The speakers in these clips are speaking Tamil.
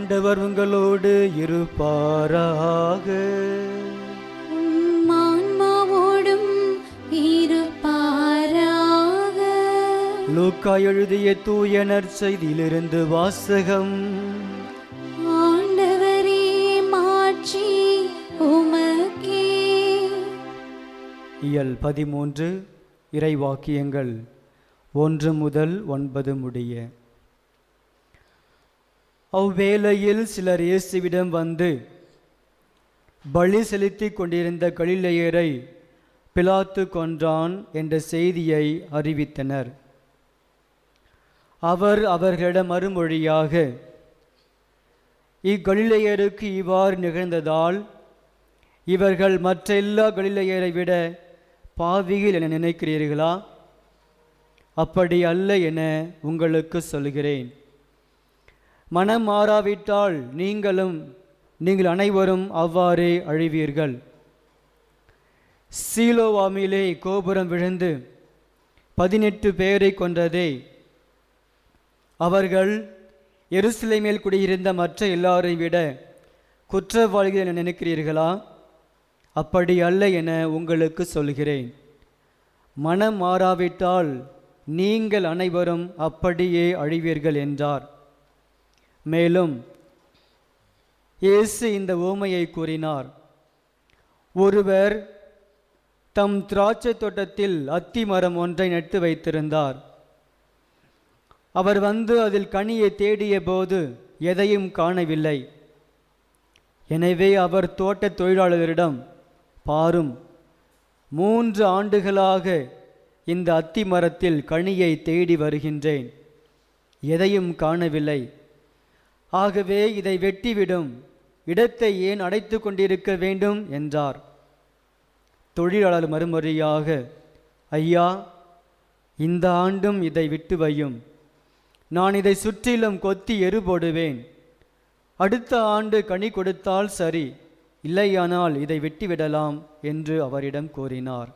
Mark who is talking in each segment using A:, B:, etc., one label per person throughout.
A: ஆண்டவர் உங்களோடு இருப்பாராக
B: உம் ஆன்மாவோடும் இருப்பாராக
A: லூக்கா எழுதிய தூய நற்செய்தியிலிருந்து வாசகம்
B: ஆண்டவரே மாட்சி உமக்கே
A: இயல் பதிமூன்று இறைவாக்கியங்கள் ஒன்று முதல் ஒன்பது முடிய அவ்வேளையில் சிலர் இயேசுவிடம் வந்து பலி செலுத்திக் கொண்டிருந்த கலிலேயரை பிலாத்து கொன்றான் என்ற செய்தியை அறிவித்தனர் அவர் அவர்களிடம் மறுமொழியாக இக்கலிலேயருக்கு இவ்வாறு நிகழ்ந்ததால் இவர்கள் மற்ற எல்லா கலிலேயரை விட பாவிகள் என நினைக்கிறீர்களா அப்படி அல்ல என உங்களுக்கு சொல்கிறேன் மனம் மாறாவிட்டால் நீங்களும் நீங்கள் அனைவரும் அவ்வாறே அழிவீர்கள் சீலோவாமிலே கோபுரம் விழுந்து பதினெட்டு பேரை கொன்றதே அவர்கள் எருசலேமில் குடியிருந்த மற்ற எல்லாரை விட குற்றவாளிகள் என நினைக்கிறீர்களா அப்படி அல்ல என உங்களுக்கு சொல்கிறேன் மனம் மாறாவிட்டால் நீங்கள் அனைவரும் அப்படியே அழிவீர்கள் என்றார் மேலும் இயேசு இந்த ஓமையை கூறினார் ஒருவர் தம் திராட்சை தோட்டத்தில் அத்தி மரம் ஒன்றை நட்டு வைத்திருந்தார் அவர் வந்து அதில் கனியை தேடிய போது எதையும் காணவில்லை எனவே அவர் தோட்ட தொழிலாளரிடம் பாரும் மூன்று ஆண்டுகளாக இந்த அத்தி மரத்தில் கனியை தேடி வருகின்றேன் எதையும் காணவில்லை ஆகவே இதை வெட்டிவிடும் இடத்தை ஏன் அடைத்து கொண்டிருக்க வேண்டும் என்றார் தொழிலாளர் மறுமொழியாக ஐயா இந்த ஆண்டும் இதை விட்டு வையும் நான் இதை சுற்றிலும் கொத்தி எரு போடுவேன் அடுத்த ஆண்டு கனி கொடுத்தால் சரி இல்லையானால் இதை வெட்டிவிடலாம் என்று அவரிடம் கூறினார்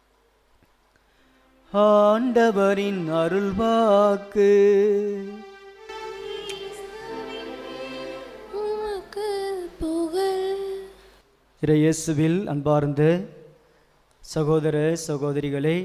A: ஆண்டவரின் அருள்வாக்கு
B: உமக்கு புகழ்
A: இறையேசுவில் அன்பார்ந்த சகோதர சகோதரிகளே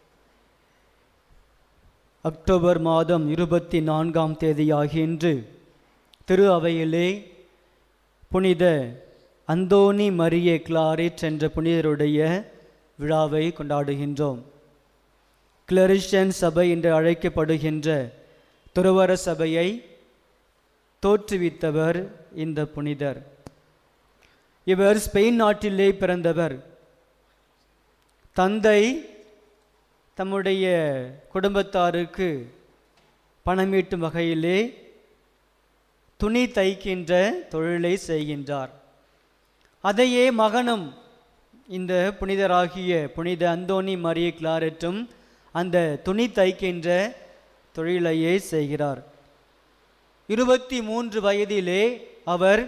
A: அக்டோபர் மாதம் இருபத்தி நான்காம் தேதியாகிய இன்று திரு அவையிலே புனித அந்தோனி மரிய கிளாரிட் என்ற புனிதருடைய விழாவை கொண்டாடுகின்றோம் கிளரிஷன் சபை என்று அழைக்கப்படுகின்ற துறவர சபையை தோற்றுவித்தவர் இந்த புனிதர் இவர் ஸ்பெயின் நாட்டிலே பிறந்தவர் தந்தை தம்முடைய குடும்பத்தாருக்கு பணமீட்டும் வகையிலே துணி தைக்கின்ற தொழிலை செய்கின்றார் அதையே மகனும் இந்த புனிதராகிய புனித அந்தோனி மரிய கிளாரெட்டும் அந்த துணி தைக்கின்ற தொழிலையே செய்கிறார் இருபத்தி மூன்று வயதிலே அவர்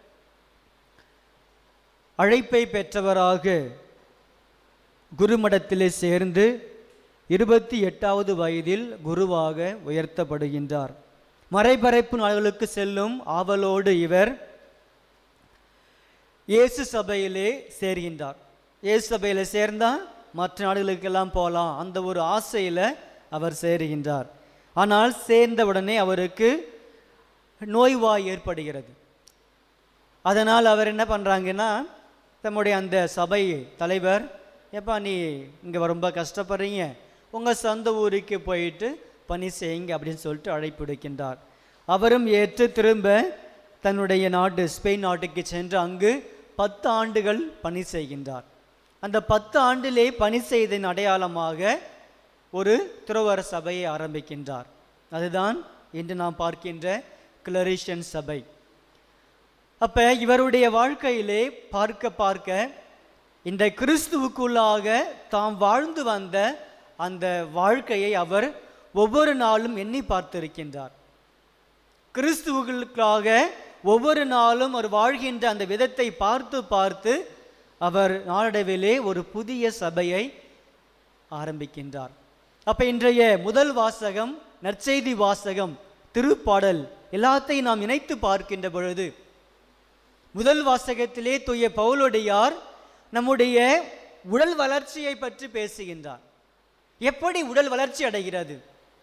A: அழைப்பை பெற்றவராக குருமடத்திலே சேர்ந்து இருபத்தி எட்டாவது வயதில் குருவாக உயர்த்தப்படுகின்றார் மறைபரப்பு நாடுகளுக்கு செல்லும் ஆவலோடு இவர் இயேசு சபையிலே சேர்கின்றார் இயேசு சபையில் சேர்ந்தால் மற்ற நாடுகளுக்கெல்லாம் போகலாம் அந்த ஒரு ஆசையில் அவர் சேருகின்றார் ஆனால் சேர்ந்தவுடனே அவருக்கு நோய்வாய் ஏற்படுகிறது அதனால் அவர் என்ன பண்ணுறாங்கன்னா தம்முடைய அந்த சபை தலைவர் எப்பா நீ இங்கே ரொம்ப கஷ்டப்படுறீங்க உங்கள் சொந்த ஊருக்கு போயிட்டு பணி செய்யுங்க அப்படின்னு சொல்லிட்டு அழைப்பு விடுக்கின்றார் அவரும் ஏற்று திரும்ப தன்னுடைய நாடு ஸ்பெயின் நாட்டுக்கு சென்று அங்கு பத்து ஆண்டுகள் பணி செய்கின்றார் அந்த பத்து ஆண்டிலே பணி செய்ததின் அடையாளமாக ஒரு துறவர சபையை ஆரம்பிக்கின்றார் அதுதான் இன்று நாம் பார்க்கின்ற கிளரிஷன் சபை அப்ப இவருடைய வாழ்க்கையிலே பார்க்க பார்க்க இந்த கிறிஸ்துவுக்குள்ளாக தாம் வாழ்ந்து வந்த அந்த வாழ்க்கையை அவர் ஒவ்வொரு நாளும் எண்ணி பார்த்திருக்கின்றார் கிறிஸ்துவுகளுக்காக ஒவ்வொரு நாளும் அவர் வாழ்கின்ற அந்த விதத்தை பார்த்து பார்த்து அவர் நாளடைவிலே ஒரு புதிய சபையை ஆரம்பிக்கின்றார் அப்ப இன்றைய முதல் வாசகம் நற்செய்தி வாசகம் திருப்பாடல் எல்லாத்தையும் நாம் இணைத்து பார்க்கின்ற பொழுது முதல் வாசகத்திலே தூய பவுலோடையார் நம்முடைய உடல் வளர்ச்சியை பற்றி பேசுகின்றார் எப்படி உடல் வளர்ச்சி அடைகிறது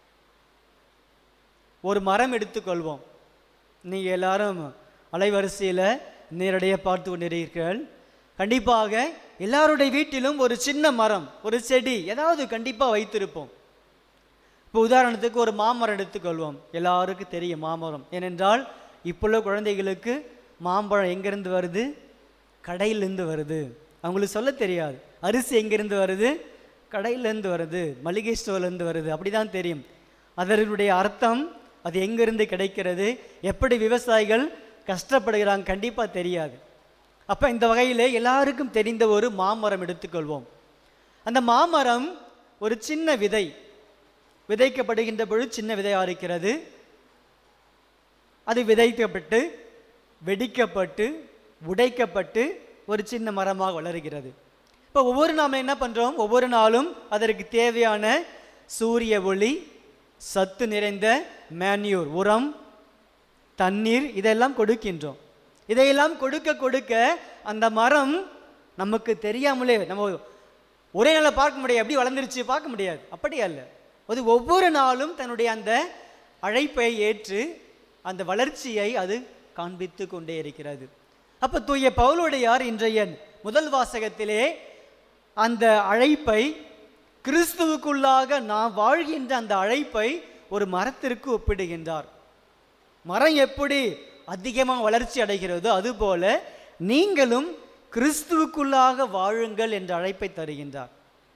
A: ஒரு மரம் எடுத்துக்கொள்வோம் நீங்கள் எல்லாரும் அலைவரிசையில் நேரடியாக பார்த்து கொண்டிருக்கிறீர்கள் கண்டிப்பாக எல்லாருடைய வீட்டிலும் ஒரு சின்ன மரம் ஒரு செடி ஏதாவது கண்டிப்பாக வைத்திருப்போம் இப்போ உதாரணத்துக்கு ஒரு மாமரம் எடுத்துக்கொள்வோம் எல்லாருக்கும் தெரியும் மாமரம் ஏனென்றால் இப்போள்ள குழந்தைகளுக்கு மாம்பழம் எங்கேருந்து வருது கடையிலேருந்து வருது அவங்களுக்கு சொல்ல தெரியாது அரிசி எங்கேருந்து வருது கடையிலேருந்து வருது மளிகை ஸ்டோர்லேருந்து வருது அப்படி தான் தெரியும் அதனுடைய அர்த்தம் அது எங்கேருந்து கிடைக்கிறது எப்படி விவசாயிகள் கஷ்டப்படுகிறாங்க கண்டிப்பாக தெரியாது அப்போ இந்த வகையில் எல்லாருக்கும் தெரிந்த ஒரு மாமரம் எடுத்துக்கொள்வோம் அந்த மாமரம் ஒரு சின்ன விதை விதைக்கப்படுகின்ற பொழுது சின்ன விதையாக இருக்கிறது அது விதைக்கப்பட்டு வெடிக்கப்பட்டு உடைக்கப்பட்டு ஒரு சின்ன மரமாக வளருகிறது இப்போ ஒவ்வொரு நாம என்ன பண்ணுறோம் ஒவ்வொரு நாளும் அதற்கு தேவையான சூரிய ஒளி சத்து நிறைந்த மேன்யூர் உரம் தண்ணீர் இதெல்லாம் கொடுக்கின்றோம் இதையெல்லாம் கொடுக்க கொடுக்க அந்த மரம் நமக்கு தெரியாமலே நம்ம ஒரே நாளில் பார்க்க முடியாது எப்படி வளர்ந்துருச்சு பார்க்க முடியாது அப்படி அல்ல அது ஒவ்வொரு நாளும் தன்னுடைய அந்த அழைப்பை ஏற்று அந்த வளர்ச்சியை அது காண்பித்து கொண்டே இருக்கிறது அப்போ தூய பவுலுடையார் இன்றைய முதல் வாசகத்திலே அந்த அழைப்பை கிறிஸ்துவுக்குள்ளாக நாம் வாழ்கின்ற அந்த அழைப்பை ஒரு மரத்திற்கு ஒப்பிடுகின்றார் மரம் எப்படி அதிகமாக வளர்ச்சி அடைகிறதோ அதுபோல நீங்களும் கிறிஸ்துவுக்குள்ளாக வாழுங்கள் என்ற அழைப்பை தருகின்றார்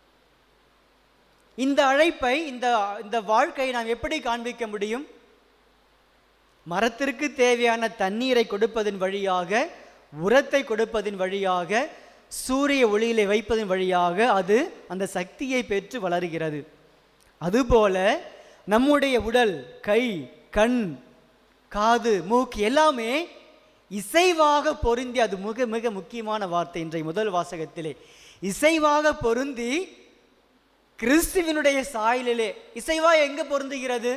A: இந்த அழைப்பை இந்த இந்த வாழ்க்கையை நாம் எப்படி காண்பிக்க முடியும் மரத்திற்கு தேவையான தண்ணீரை கொடுப்பதன் வழியாக உரத்தை கொடுப்பதன் வழியாக சூரிய ஒளியிலே வைப்பதன் வழியாக அது அந்த சக்தியை பெற்று வளருகிறது அதுபோல நம்முடைய உடல் கை கண் காது மூக்கு எல்லாமே இசைவாக பொருந்தி அது மிக மிக முக்கியமான வார்த்தை இன்றைய முதல் வாசகத்திலே இசைவாக பொருந்தி கிறிஸ்துவினுடைய சாயலிலே இசைவா எங்க பொருந்துகிறது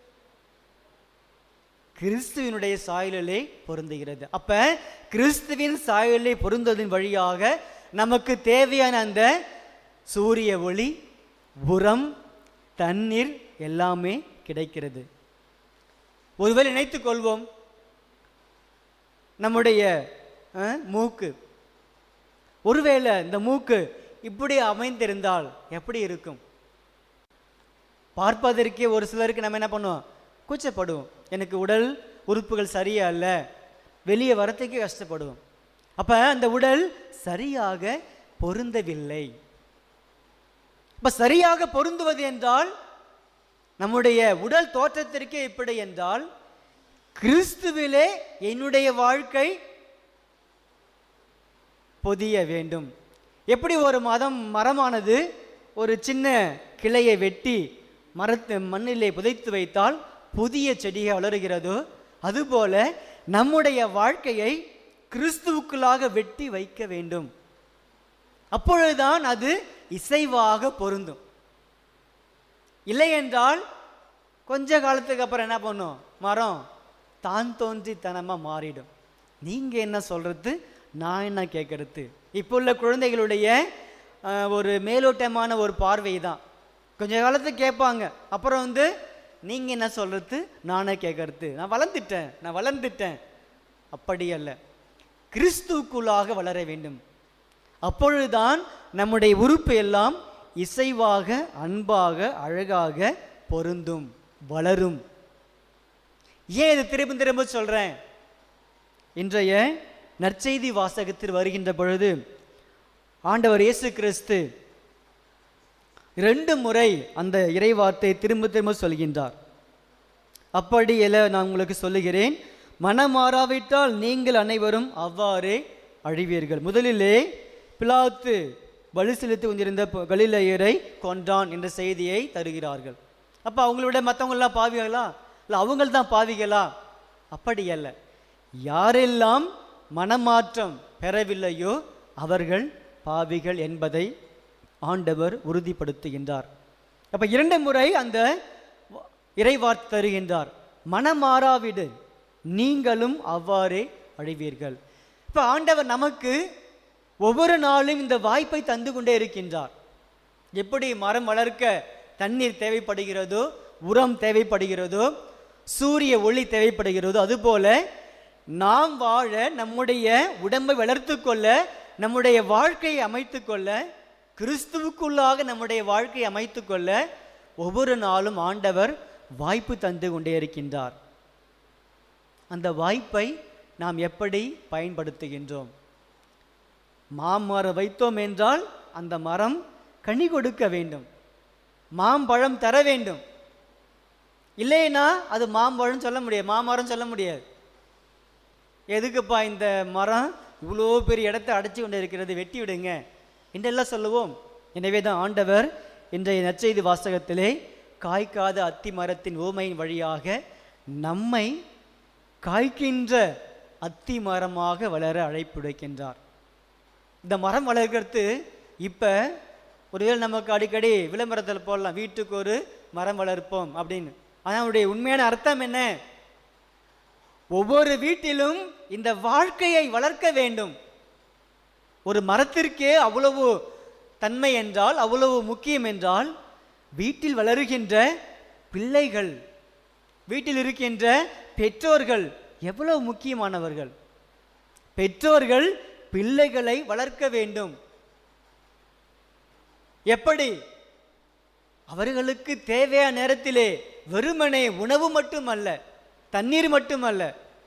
A: கிறிஸ்துவினுடைய சாயலிலே பொருந்துகிறது அப்ப கிறிஸ்துவின் சாயலிலே பொருந்ததின் வழியாக நமக்கு தேவையான அந்த சூரிய ஒளி உரம் தண்ணீர் எல்லாமே கிடைக்கிறது ஒருவேளை நினைத்துக் கொள்வோம் நம்முடைய அஹ், மூக்கு ஒருவேளை இந்த மூக்கு இப்படி அமைந்திருந்தால் எப்படி இருக்கும் பார்ப்பதற்கே ஒரு சிலருக்கு நம்ம என்ன பண்ணுவோம் கூச்சப்படுவோம் எனக்கு உடல் உறுப்புகள் சரியா இல்ல வெளியே வரத்துக்கே கஷ்டப்படுவோம் அப்ப அந்த உடல் சரியாக பொருந்தவில்லை இப்ப சரியாக பொருந்துவது என்றால் நம்முடைய உடல் தோற்றத்திற்கே இப்படி என்றால் கிறிஸ்துவிலே என்னுடைய வாழ்க்கை பொதிய வேண்டும் எப்படி ஒரு மதம் மரமானது ஒரு சின்ன கிளையை வெட்டி மரத்து மண்ணிலே புதைத்து வைத்தால் புதிய செடியை வளருகிறதோ அதுபோல நம்முடைய வாழ்க்கையை கிறிஸ்துவுக்குள்ளாக வெட்டி வைக்க வேண்டும் அப்பொழுதுதான் அது இசைவாக பொருந்தும் இல்லை என்றால் கொஞ்ச காலத்துக்கு அப்புறம் என்ன பண்ணும் மரம் தான் தோன்றித்தனமாக மாறிடும் நீங்கள் என்ன சொல்கிறது நான் என்ன கேட்கறது இப்போ உள்ள குழந்தைகளுடைய அஹ், ஒரு மேலோட்டமான ஒரு பார்வை தான் கொஞ்ச காலத்துக்கு கேட்பாங்க அப்புறம் வந்து நீங்கள் என்ன சொல்கிறது நானே கேட்கறது நான் வளர்ந்துட்டேன் நான் வளர்ந்துட்டேன் அப்படி அல்ல கிறிஸ்துவுக்குள்ளாக வளர வேண்டும் அப்பொழுதுதான் நம்முடைய உறுப்பு எல்லாம் இசைவாக அன்பாக அழகாக பொருந்தும் வளரும் ஏன் இது திரும்ப திரும்ப சொல்றேன் இன்றைய நற்செய்தி வாசகத்தில் வருகின்ற பொழுது ஆண்டவர் இயேசு கிறிஸ்து இரண்டு முறை அந்த இறைவார்த்தை திரும்ப திரும்ப சொல்கின்றார் அப்படி எல நான் உங்களுக்கு சொல்லுகிறேன் மனம் மாறாவிட்டால் நீங்கள் அனைவரும் அவ்வாறே அழிவீர்கள் முதலிலே பிலாத்து பலி செலுத்தி கொண்டிருந்த ப- கலிலேயரை கொன்றான் என்ற செய்தியை தருகிறார்கள் அப்போ அவங்களோட மற்றவங்களாம் பாவிகளா இல்லை அவங்கள் தான் பாவிகளா அப்படி அல்ல யாரெல்லாம் மனமாற்றம் பெறவில்லையோ அவர்கள் பாவிகள் என்பதை ஆண்டவர் உறுதிப்படுத்துகின்றார் அப்ப இரண்டு முறை அந்த வ- இறைவார்த்தை தருகின்றார் மனமாறாவிடு நீங்களும் அவ்வாறே அழிவீர்கள் இப்போ ஆண்டவர் நமக்கு ஒவ்வொரு நாளும் இந்த வாய்ப்பை தந்து கொண்டே இருக்கின்றார் எப்படி மரம் வளர்க்க தண்ணீர் தேவைப்படுகிறதோ உரம் தேவைப்படுகிறதோ சூரிய ஒளி தேவைப்படுகிறதோ அதுபோல நாம் வாழ நம்முடைய உடம்பை வளர்த்து கொள்ள நம்முடைய வாழ்க்கையை அமைத்து கொள்ள கிறிஸ்துவுக்குள்ளாக நம்முடைய வாழ்க்கையை அமைத்து கொள்ள ஒவ்வொரு நாளும் ஆண்டவர் வாய்ப்பு தந்து கொண்டே இருக்கின்றார் அந்த வாய்ப்பை நாம் எப்படி பயன்படுத்துகின்றோம் மாமரம் வைத்தோம் என்றால் அந்த மரம் கனி கொடுக்க வேண்டும் மாம்பழம் தர வேண்டும் இல்லைன்னா அது மாம்பழம் சொல்ல முடியாது மாமரம் சொல்ல முடியாது எதுக்குப்பா இந்த மரம் இவ்வளோ பெரிய இடத்தை அடைச்சி கொண்டு இருக்கிறது வெட்டி விடுங்க என்றெல்லாம் சொல்லுவோம் எனவே தான் ஆண்டவர் இன்றைய நற்செய்தி வாசகத்திலே காய்க்காத அத்தி மரத்தின் ஓமையின் வழியாக நம்மை காய்க்கின்ற அத்தி மரமாக வளர அழைப்புடைக்கின்றார் இந்த மரம் வளர்க்கறது இப்போ ஒருவேளை நமக்கு அடிக்கடி விளம்பரத்தில் போடலாம் வீட்டுக்கு ஒரு மரம் வளர்ப்போம் அப்படின்னு ஆனால் அவருடைய உண்மையான அர்த்தம் என்ன ஒவ்வொரு வீட்டிலும் இந்த வாழ்க்கையை வளர்க்க வேண்டும் ஒரு மரத்திற்கே அவ்வளவு தன்மை என்றால் அவ்வளவு முக்கியம் என்றால் வீட்டில் வளருகின்ற பிள்ளைகள் வீட்டில் இருக்கின்ற பெற்றோர்கள் எவ்வளவு முக்கியமானவர்கள் பெற்றோர்கள் பிள்ளைகளை வளர்க்க வேண்டும் எப்படி அவர்களுக்கு தேவையான நேரத்திலே வெறுமனே உணவு மட்டுமல்ல தண்ணீர் மட்டுமல்ல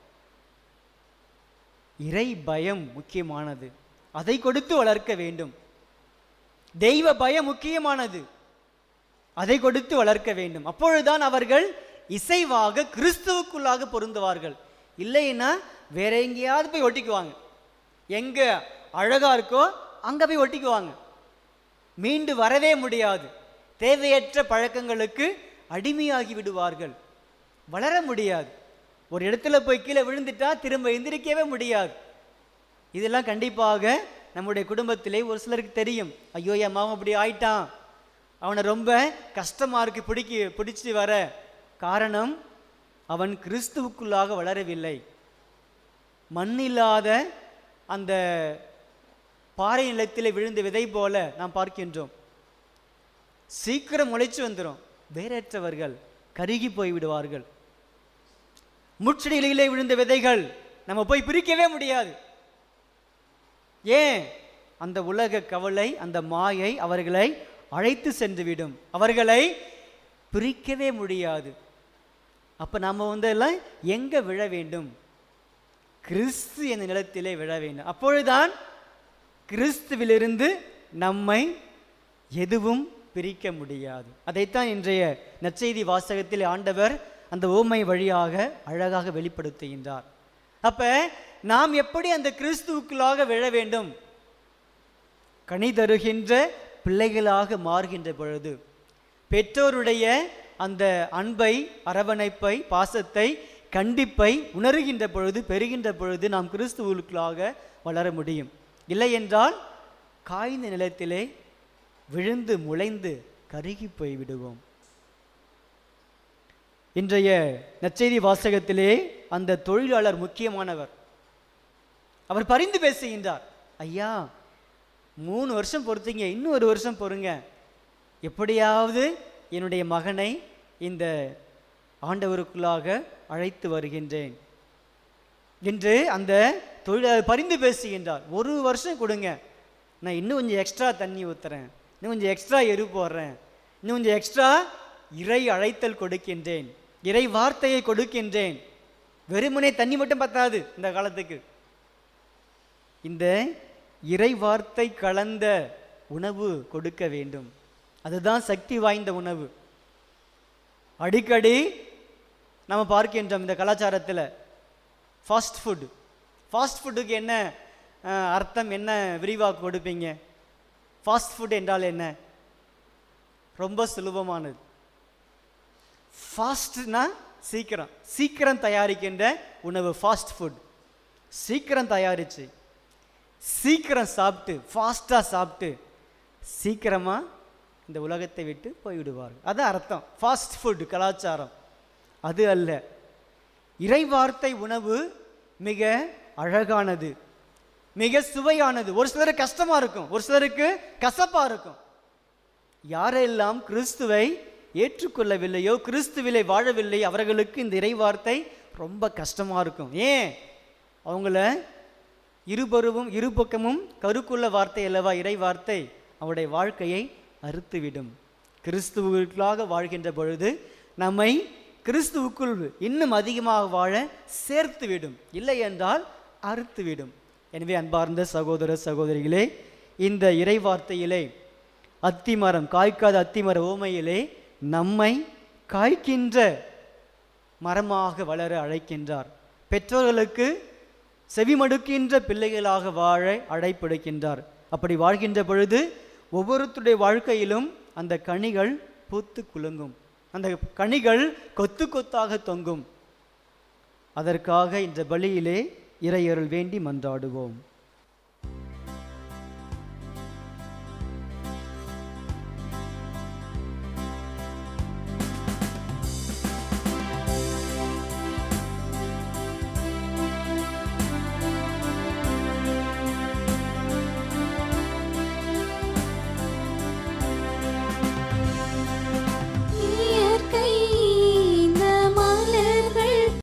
A: இறை பயம் முக்கியமானது அதை கொடுத்து வளர்க்க வேண்டும் தெய்வ பயம் முக்கியமானது அதை கொடுத்து வளர்க்க வேண்டும் அப்பொழுதுதான் அவர்கள் இசைவாக கிறிஸ்துவுக்குள்ளாக பொருந்துவார்கள் இல்லைன்னா வேற எங்கேயாவது போய் ஒட்டிக்குவாங்க எங்க அழகா இருக்கோ அங்க போய் ஒட்டிக்குவாங்க மீண்டு வரவே முடியாது தேவையற்ற பழக்கங்களுக்கு அடிமையாகி விடுவார்கள் வளர முடியாது ஒரு இடத்துல போய் கீழே விழுந்துட்டா திரும்ப எந்திரிக்கவே முடியாது இதெல்லாம் கண்டிப்பாக நம்முடைய குடும்பத்திலே ஒரு சிலருக்கு தெரியும் ஐயோ என் மாவன் அப்படி ஆயிட்டான் அவனை ரொம்ப கஷ்டமா இருக்கு பிடிக்க பிடிச்சி வர காரணம் அவன் கிறிஸ்துவுக்குள்ளாக வளரவில்லை மண்ணில்லாத அந்த பாறை நிலத்திலே விழுந்த விதை போல நாம் பார்க்கின்றோம் சீக்கிரம் முளைச்சு வந்துடும் வேறற்றவர்கள் கருகி போய் விடுவார்கள் முச்செடிகளிலே விழுந்த விதைகள் நம்ம போய் பிரிக்கவே முடியாது ஏன் அந்த உலக கவலை அந்த மாயை அவர்களை அழைத்து சென்றுவிடும் அவர்களை பிரிக்கவே முடியாது அப்ப நாம வந்து எல்லாம் எங்க விழ வேண்டும் கிறிஸ்து என்ற நிலத்திலே விழ வேண்டும் அப்பொழுதுதான் கிறிஸ்துவிலிருந்து நம்மை எதுவும் பிரிக்க முடியாது அதைத்தான் இன்றைய நற்செய்தி வாசகத்தில் ஆண்டவர் அந்த ஓமை வழியாக அழகாக வெளிப்படுத்துகின்றார் அப்ப நாம் எப்படி அந்த கிறிஸ்துவுக்குள்ளாக விழ வேண்டும் கனி தருகின்ற பிள்ளைகளாக மாறுகின்ற பொழுது பெற்றோருடைய அந்த அன்பை அரவணைப்பை பாசத்தை கண்டிப்பை உணர்கின்ற பொழுது பெறுகின்ற பொழுது நாம் கிறிஸ்துவுக்குள்ளாக வளர முடியும் இல்லை என்றால் காய்ந்த நிலத்திலே விழுந்து முளைந்து கருகி போய் விடுவோம் இன்றைய நற்செய்தி வாசகத்திலே அந்த தொழிலாளர் முக்கியமானவர் அவர் பரிந்து பேசுகின்றார் ஐயா மூணு வருஷம் பொறுத்தீங்க இன்னும் ஒரு வருஷம் பொறுங்க எப்படியாவது என்னுடைய மகனை இந்த ஆண்டவருக்குள்ளாக அழைத்து வருகின்றேன் என்று அந்த தொழிலாளர் பரிந்து பேசுகின்றார் ஒரு வருஷம் கொடுங்க நான் இன்னும் கொஞ்சம் எக்ஸ்ட்ரா தண்ணி ஊத்துறேன் இன்னும் கொஞ்சம் எக்ஸ்ட்ரா எரு போடுறேன் இன்னும் கொஞ்சம் எக்ஸ்ட்ரா இறை அழைத்தல் கொடுக்கின்றேன் இறை வார்த்தையை கொடுக்கின்றேன் வெறுமனே தண்ணி மட்டும் பத்தாது இந்த காலத்துக்கு இந்த இறை வார்த்தை கலந்த உணவு கொடுக்க வேண்டும் அதுதான் சக்தி வாய்ந்த உணவு அடிக்கடி நம்ம பார்க்கின்றோம் இந்த கலாச்சாரத்தில் ஃபாஸ்ட் ஃபுட் ஃபாஸ்ட் ஃபுட்டுக்கு என்ன அஹ், அர்த்தம் என்ன விரிவாக கொடுப்பீங்க ஃபாஸ்ட் ஃபுட் என்றால் என்ன ரொம்ப சுலபமானது ஃபாஸ்ட்னா சீக்கிரம் சீக்கிரம் தயாரிக்கின்ற உணவு ஃபாஸ்ட் ஃபுட் சீக்கிரம் தயாரிச்சு சீக்கிரம் சாப்பிட்டு ஃபாஸ்ட்டாக சாப்பிட்டு சீக்கிரமாக இந்த உலகத்தை விட்டு போய்விடுவார்கள் அது அர்த்தம் ஃபாஸ்ட் ஃபுட் கலாச்சாரம் அது அல்ல இறைவார்த்தை உணவு மிக அழகானது மிக சுவையானது ஒரு சிலருக்கு கஷ்டமா இருக்கும் ஒரு சிலருக்கு கசப்பா இருக்கும் யாரெல்லாம் கிறிஸ்துவை ஏற்றுக்கொள்ளவில்லையோ கிறிஸ்துவிலை வாழவில்லை அவர்களுக்கு இந்த இறைவார்த்தை ரொம்ப கஷ்டமா இருக்கும் ஏன் அவங்கள இருபருவும் இருபக்கமும் கருக்குள்ள வார்த்தை அல்லவா இறை வார்த்தை அவருடைய வாழ்க்கையை அறுத்துவிடும் கிறிஸ்துவுக்களாக வாழ்கின்ற பொழுது நம்மை கிறிஸ்துவுக்குள் இன்னும் அதிகமாக வாழ சேர்த்துவிடும் இல்லை என்றால் அறுத்துவிடும் எனவே அன்பார்ந்த சகோதர சகோதரிகளே இந்த இறை வார்த்தையிலே அத்திமரம் காய்க்காத அத்திமர ஓமையிலே நம்மை காய்க்கின்ற மரமாக வளர அழைக்கின்றார் பெற்றோர்களுக்கு செவிமடுக்கின்ற பிள்ளைகளாக வாழ அழைப்பிடுக்கின்றார் அப்படி வாழ்கின்ற பொழுது ஒவ்வொருத்தருடைய வாழ்க்கையிலும் அந்த கனிகள் பூத்து குலுங்கும் அந்த கனிகள் கொத்து கொத்தாக தொங்கும் அதற்காக இந்த பலியிலே இறையருள் வேண்டி மன்றாடுவோம்